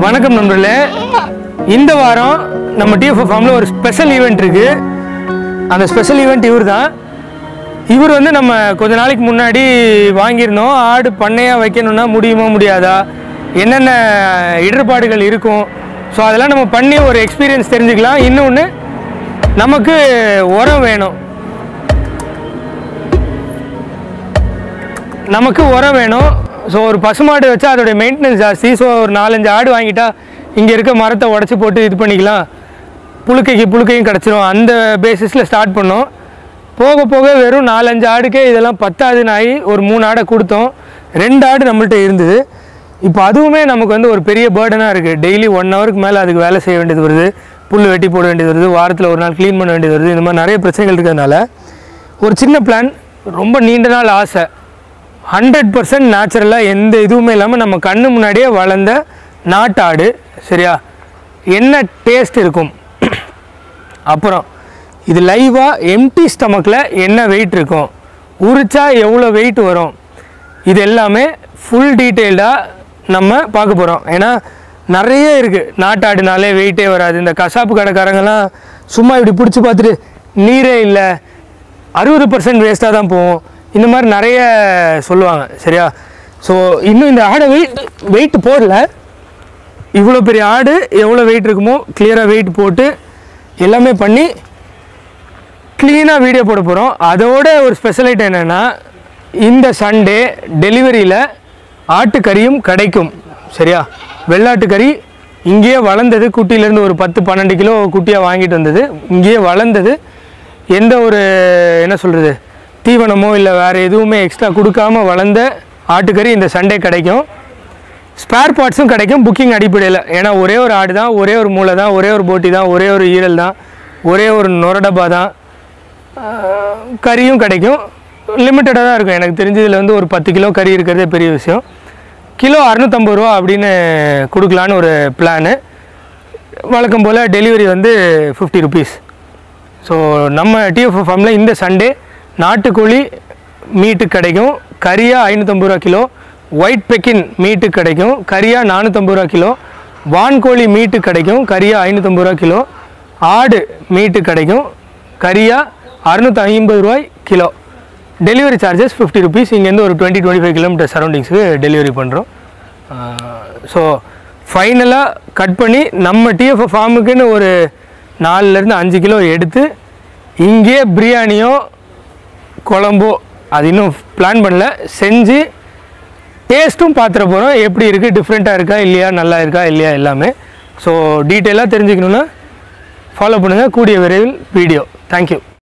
வணக்கம் நண்பர்களே இந்த வாரம் நம்ம டிஎஃப் ஃபார்மில் ஒரு ஸ்பெஷல் ஈவெண்ட் இருக்கு அந்த ஸ்பெஷல் ஈவெண்ட் இவர் தான் இவர் வந்து நம்ம கொஞ்ச நாளைக்கு முன்னாடி வாங்கியிருந்தோம் ஆடு பண்ணையாக வைக்கணும்னா முடியுமா முடியாதா என்னென்ன இடர்பாடுகள் இருக்கும் ஸோ அதெல்லாம் நம்ம பண்ணி ஒரு எக்ஸ்பீரியன்ஸ் தெரிஞ்சுக்கலாம் இன்னொன்று நமக்கு உரம் வேணும் நமக்கு உரம் வேணும் ஸோ ஒரு பசுமாடு வச்சா அதோடைய மெயின்டெனன்ஸ் ஜாஸ்தி ஸோ ஒரு நாலஞ்சு ஆடு வாங்கிட்டா இங்கே இருக்க மரத்தை உடச்சி போட்டு இது பண்ணிக்கலாம் புழுக்கைக்கு புழுக்கையும் கிடச்சிரும் அந்த பேசிஸில் ஸ்டார்ட் பண்ணோம் போக போக வெறும் நாலஞ்சு ஆடுக்கே இதெல்லாம் பத்தாதுன்னு ஆகி ஒரு மூணு ஆடை கொடுத்தோம் ரெண்டு ஆடு நம்மள்ட்ட இருந்தது இப்போ அதுவுமே நமக்கு வந்து ஒரு பெரிய பேர்டனாக இருக்குது டெய்லி ஒன் ஹவருக்கு மேலே அதுக்கு வேலை செய்ய வேண்டியது வருது புல் வெட்டி போட வேண்டியது வருது வாரத்தில் ஒரு நாள் க்ளீன் பண்ண வேண்டியது வருது இந்த மாதிரி நிறைய பிரச்சனைகள் இருக்கிறதுனால ஒரு சின்ன பிளான் ரொம்ப நீண்ட நாள் ஆசை ஹண்ட்ரட் பர்சன்ட் நேச்சுரலாக எந்த இதுவுமே இல்லாமல் நம்ம கண்ணு முன்னாடியே வளர்ந்த நாட்டாடு சரியா என்ன டேஸ்ட் இருக்கும் அப்புறம் இது லைவாக எம்டி ஸ்டமக்கில் என்ன வெயிட் இருக்கும் உரிச்சா எவ்வளோ வெயிட் வரும் இது எல்லாமே ஃபுல் டீட்டெயில்டாக நம்ம பார்க்க போகிறோம் ஏன்னா நிறைய இருக்குது நாட்டாடுனாலே வெயிட்டே வராது இந்த கசாப்பு கடைக்காரங்கெல்லாம் சும்மா இப்படி பிடிச்சி பார்த்துட்டு நீரே இல்லை அறுபது பர்சன்ட் வேஸ்ட்டாக தான் போகும் இந்த மாதிரி நிறைய சொல்லுவாங்க சரியா ஸோ இன்னும் இந்த ஆடை வெயிட் வெயிட் போடல இவ்வளோ பெரிய ஆடு எவ்வளோ வெயிட் இருக்குமோ கிளியராக வெயிட் போட்டு எல்லாமே பண்ணி க்ளீனாக வீடியோ போட போகிறோம் அதோட ஒரு ஸ்பெஷலைட் என்னென்னா இந்த சண்டே டெலிவரியில் ஆட்டுக்கறியும் கிடைக்கும் சரியா வெள்ளாட்டுக்கறி இங்கேயே வளர்ந்தது குட்டியிலேருந்து ஒரு பத்து பன்னெண்டு கிலோ குட்டியாக வாங்கிட்டு வந்தது இங்கேயே வளர்ந்தது எந்த ஒரு என்ன சொல்கிறது தீவனமோ இல்லை வேறு எதுவுமே எக்ஸ்ட்ரா கொடுக்காம வளர்ந்த ஆட்டுக்கறி இந்த சண்டே கிடைக்கும் ஸ்பேர் பார்ட்ஸும் கிடைக்கும் புக்கிங் அடிப்படையில் ஏன்னா ஒரே ஒரு ஆடு தான் ஒரே ஒரு மூளை தான் ஒரே ஒரு போட்டி தான் ஒரே ஒரு ஈரல் தான் ஒரே ஒரு நொரடப்பா தான் ஆஹ் கறியும் கிடைக்கும் லிமிட்டடாக தான் இருக்கும் எனக்கு தெரிஞ்சதில் வந்து ஒரு பத்து கிலோ கறி இருக்கிறதே பெரிய விஷயம் கிலோ அறநூற்றம்பது ரூபா அப்படின்னு கொடுக்கலான்னு ஒரு பிளானு வழக்கம் போல் டெலிவரி வந்து ஃபிஃப்டி ருபீஸ் ஸோ நம்ம டிஎஃப் ஃபார்மில் இந்த சண்டே நாட்டுக்கோழி மீட்டு கிடைக்கும் கறியாக ஐநூற்றம்பது ரூபா கிலோ ஒயிட் பெக்கின் மீட்டு கிடைக்கும் கறியாக நானூற்றம்பது ரூபா கிலோ வான்கோழி மீட்டு கிடைக்கும் கறியாக ஐநூற்றம்பது ரூபா கிலோ ஆடு மீட்டு கிடைக்கும் கறியாக அறுநூற்றி ஐம்பது ரூபாய் kilo delivery charges fifty rupees இங்கேருந்து ஒரு டுவெண்ட்டி டுவெண்ட்டி ஃபைவ் கிலோமீட்டர் சரௌண்டிங்ஸுக்கு டெலிவரி பண்ணுறோம் ஸோ ஃபைனலாக கட் பண்ணி நம்ம டிஎஃப் ஃபார்முக்குன்னு ஒரு நாலுலேருந்து அஞ்சு கிலோ எடுத்து இங்கேயே பிரியாணியோ குழம்போ அது இன்னும் பிளான் பண்ணல செஞ்சு டேஸ்ட்டும் பார்த்துட போகிறோம் எப்படி இருக்குது டிஃப்ரெண்ட்டாக இருக்கா இல்லையா நல்லா இருக்கா இல்லையா எல்லாமே ஸோ டீட்டெயிலாக தெரிஞ்சுக்கணுன்னா ஃபாலோ பண்ணுங்கள் கூடிய விரைவில் வீடியோ தேங்க்யூ